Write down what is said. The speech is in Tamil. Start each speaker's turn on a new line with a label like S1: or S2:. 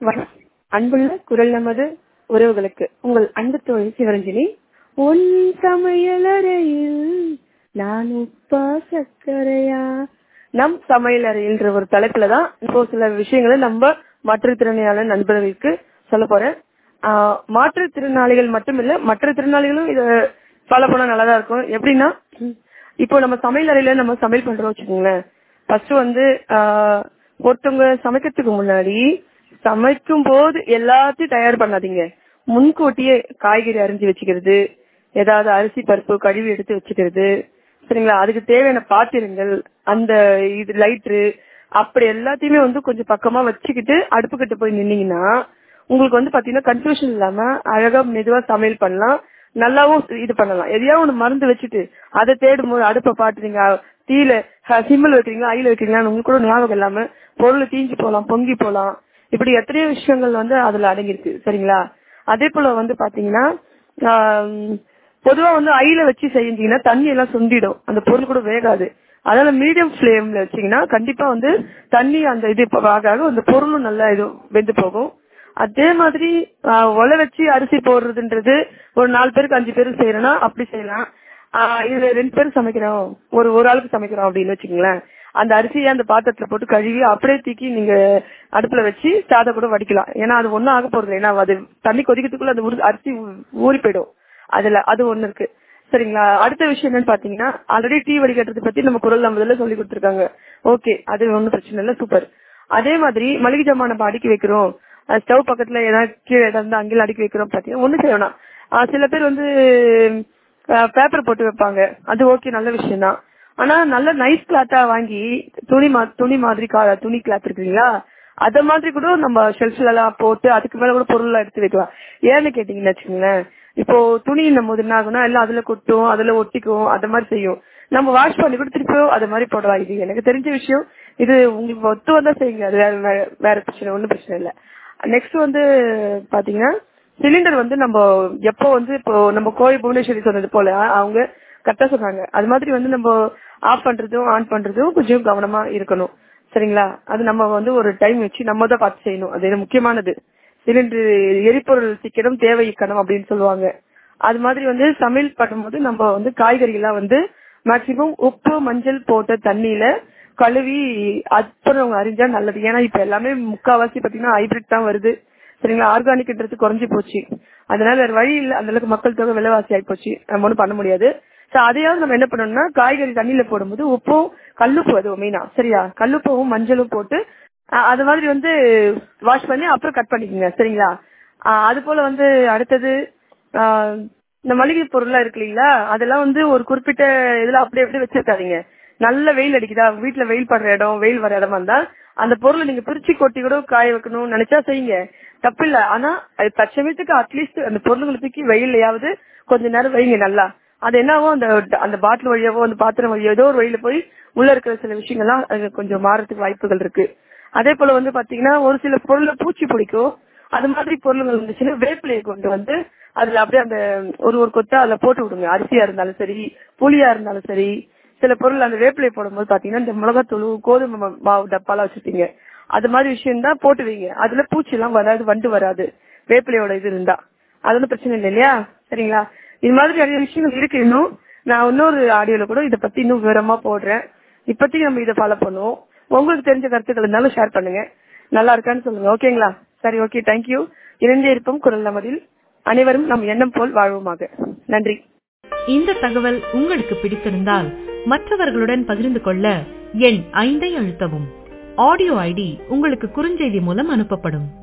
S1: வணக்கம் அன்புள்ள குரல் நமது உறவுகளுக்கு உங்கள் அன்பு தோழி சிவரஞ்சனி உன் சமையலறையில் நான் உப்பா சர்க்கரையா நம் சமையலறையில்ன்ற ஒரு தலைப்புல தான் இப்போ சில விஷயங்களை நம்ம மாற்றுத்திறனாளர் நண்பர்களுக்கு சொல்ல போறேன் ஆஹ் மாற்றுத்திறனாளிகள் மட்டும் இல்ல மற்ற திறனாளிகளும் இத ஃபாலோ பண்ணா நல்லாதான் இருக்கும் எப்படின்னா இப்போ நம்ம சமையல் அறையில நம்ம சமையல் பண்றோம் வச்சுக்கோங்களேன் ஃபர்ஸ்ட் வந்து ஆஹ் ஒருத்தவங்க சமைக்கிறதுக்கு முன்னாடி சமைக்கும் போது எல்லாத்தையும் தயார் பண்ணாதீங்க முன்கூட்டியே காய்கறி அரிஞ்சு வச்சுக்கிறது ஏதாவது அரிசி பருப்பு கழுவி எடுத்து வச்சுக்கிறது சரிங்களா அதுக்கு தேவையான பாத்திரங்கள் அந்த இது லைட்ரு அப்படி எல்லாத்தையுமே வந்து கொஞ்சம் பக்கமா வச்சுக்கிட்டு அடுப்பு கிட்ட போய் நின்னீங்கன்னா உங்களுக்கு வந்து பாத்தீங்கன்னா கன்ஃபியூஷன் இல்லாம அழகா மெதுவா சமையல் பண்ணலாம் நல்லாவும் இது பண்ணலாம் எதையாவது ஒண்ணு மறந்து வச்சுட்டு அதை தேடும் போது அடுப்பை பாட்டுறீங்க தீயில சிம்மில் வைக்கிறீங்களா ஐயில வைக்கிறீங்களா உங்களுக்கு கூட ஞாபகம் இல்லாம பொருள் தீஞ்சு போலாம் பொங்கி போலாம் இப்படி எத்தனையோ விஷயங்கள் வந்து அதுல அடங்கியிருக்கு சரிங்களா அதே போல வந்து பாத்தீங்கன்னா பொதுவா வந்து ஐல வச்சு செஞ்சீங்கன்னா தண்ணி எல்லாம் சுண்டிடும் அந்த பொருள் கூட வேகாது அதனால மீடியம் ஃபிளேம்ல வச்சீங்கன்னா கண்டிப்பா வந்து தண்ணி அந்த இது ஆக ஆக அந்த பொருளும் நல்லா இது வெந்து போகும் அதே மாதிரி ஒலை வச்சு அரிசி போடுறதுன்றது ஒரு நாலு பேருக்கு அஞ்சு பேருக்கு செய்யறோம்னா அப்படி செய்யலாம் இது ரெண்டு பேரும் சமைக்கிறோம் ஒரு ஒரு ஆளுக்கு சமைக்கிறோம் அப்படின்னு வச்சுக்கோங்களேன் அந்த அரிசியை அந்த பாத்திரத்துல போட்டு கழுவி அப்படியே தூக்கி நீங்க அடுப்புல வச்சு சாதம் கூட வடிக்கலாம் ஏன்னா அது ஒன்னும் ஆக போறது ஏன்னா அது தண்ணி கொதிக்கிறதுக்குள்ள அந்த அரிசி ஊறி போயிடும் அதுல அது ஒண்ணு இருக்கு சரிங்களா அடுத்த விஷயம் என்னன்னு பாத்தீங்கன்னா ஆல்ரெடி டீ வடிகட்டுறது பத்தி நம்ம குரல் நம்ம சொல்லி கொடுத்துருக்காங்க ஓகே அது ஒன்னும் பிரச்சனை இல்ல சூப்பர் அதே மாதிரி மளிகை ஜாமான் நம்ம அடுக்கி வைக்கிறோம் ஸ்டவ் பக்கத்துல ஏதாவது கீழே இடம் அங்கேயும் அடுக்கி வைக்கிறோம் பாத்தீங்கன்னா ஒண்ணு செய்யணும் சில பேர் வந்து பேப்பர் போட்டு வைப்பாங்க அது ஓகே நல்ல விஷயம் தான் ஆனா நல்ல நைஸ் கிளாத்தா வாங்கி துணி துணி மாதிரி துணி கிளாத் இருக்குங்களா அத மாதிரி கூட நம்ம ஷெல்ஃப்ல எல்லாம் போட்டு அதுக்கு மேல கூட பொருள் எல்லாம் எடுத்து வைக்கலாம் ஏன்னு கேட்டீங்கன்னு வச்சுக்கோங்களேன் இப்போ துணி நம்ம என்ன ஆகுனா எல்லாம் அதுல கொட்டும் அதுல ஒட்டிக்கும் அந்த மாதிரி செய்யும் நம்ம வாஷ் பண்ணி கூட திருப்பியும் அது மாதிரி போடலாம் இது எனக்கு தெரிஞ்ச விஷயம் இது உங்களுக்கு ஒத்து வந்தா செய்யுங்க அது வேற வேற பிரச்சனை ஒன்றும் பிரச்சனை இல்லை நெக்ஸ்ட் வந்து பாத்தீங்கன்னா சிலிண்டர் வந்து நம்ம எப்போ வந்து இப்போ நம்ம கோயில் புவனேஸ்வரி சொன்னது போல அவங்க கரெக்டா சொன்னாங்க அது மாதிரி வந்து நம்ம ஆஃப் பண்றதும் ஆன் பண்றதும் கொஞ்சம் கவனமா இருக்கணும் சரிங்களா அது நம்ம வந்து ஒரு டைம் வச்சு நம்ம தான் பார்த்து செய்யணும் அது முக்கியமானது சிலிண்டர் எரிபொருள் சிக்கனம் தேவை இக்கணும் அப்படின்னு சொல்லுவாங்க அது மாதிரி வந்து சமையல் பண்ணும்போது நம்ம வந்து காய்கறிகள்லாம் வந்து மேக்சிமம் உப்பு மஞ்சள் போட்ட தண்ணியில கழுவி அப்புறம் அறிஞ்சா நல்லது ஏன்னா இப்ப எல்லாமே முக்காவாசி பாத்தீங்கன்னா ஹைபிரிட் தான் வருது சரிங்களா ஆர்கானிக்ன்றது குறைஞ்சு போச்சு அதனால வேற வழி இல்லை அந்த அளவுக்கு மக்கள் தொகை விலைவாசி ஆகி போச்சு நம்ம ஒன்றும் பண்ண முடியாது சோ அதையாவது நம்ம என்ன பண்ணணும்னா காய்கறி தண்ணியில போடும்போது உப்பும் கல்லுப்பு அது மெயினா சரியா கல்லுப்பும் மஞ்சளும் போட்டு அது மாதிரி வந்து வாஷ் பண்ணி அப்புறம் கட் பண்ணிக்கோங்க சரிங்களா அது போல வந்து அடுத்தது இந்த மளிகை பொருள்லாம் இருக்கு இல்லைங்களா அதெல்லாம் வந்து ஒரு குறிப்பிட்ட இதுல அப்படி அப்படியே வச்சிருக்காதீங்க நல்ல வெயில் அடிக்குதா வீட்டுல வெயில் படுற இடம் வெயில் வர இடமா இருந்தா அந்த பொருளை நீங்க பிரிச்சு கொட்டி கூட காய வைக்கணும்னு நினைச்சா செய்யுங்க தப்பு இல்ல ஆனா அது தற்சமயத்துக்கு அட்லீஸ்ட் அந்த பொருள்களை தூக்கி வெயிலையாவது கொஞ்ச நேரம் வைங்க நல்லா அது என்னவோ அந்த அந்த பாட்டில் வழியாவோ அந்த பாத்திரம் வழியோ ஏதோ ஒரு வழியில போய் உள்ள இருக்கிற சில விஷயங்கள்லாம் கொஞ்சம் மாறதுக்கு வாய்ப்புகள் இருக்கு அதே போல வந்து பாத்தீங்கன்னா ஒரு சில பொருள்ல பூச்சி பிடிக்கும் அது மாதிரி பொருள்கள் இருந்துச்சுன்னா வேப்பிலையை கொண்டு வந்து அதுல அப்படியே அந்த ஒரு ஒரு கொத்தா அதுல போட்டு விடுங்க அரிசியா இருந்தாலும் சரி புளியா இருந்தாலும் சரி சில பொருள் அந்த வேப்பிலை போடும்போது பாத்தீங்கன்னா இந்த மிளகாத்தூள் கோதுமை மாவு டப்பாலாம் வச்சிருப்பீங்க அது மாதிரி விஷயம் தான் போட்டு வைங்க அதுல பூச்சி எல்லாம் வராது வண்டு வராது வேப்பிலையோட இது இருந்தா அது ஒன்றும் பிரச்சனை இல்லை இல்லையா சரிங்களா இது மாதிரி நிறைய விஷயங்கள் இருக்கு இன்னும் நான் இன்னொரு ஆடியோல கூட இதை பத்தி இன்னும் விவரமா போடுறேன் இப்பத்திக்கு நம்ம இதை ஃபாலோ பண்ணுவோம் உங்களுக்கு தெரிஞ்ச கருத்துக்கள் இருந்தாலும் ஷேர் பண்ணுங்க நல்லா இருக்கான்னு சொல்லுங்க ஓகேங்களா சரி ஓகே தேங்க்யூ இணைந்தே இருப்போம் குரல் நமதில் அனைவரும் நம் எண்ணம் போல் வாழ்வோமாக நன்றி
S2: இந்த தகவல் உங்களுக்கு பிடித்திருந்தால் மற்றவர்களுடன் பகிர்ந்து கொள்ள எண் ஐந்தை அழுத்தவும் ஆடியோ ஐடி உங்களுக்கு குறுஞ்செய்தி மூலம் அனுப்பப்படும்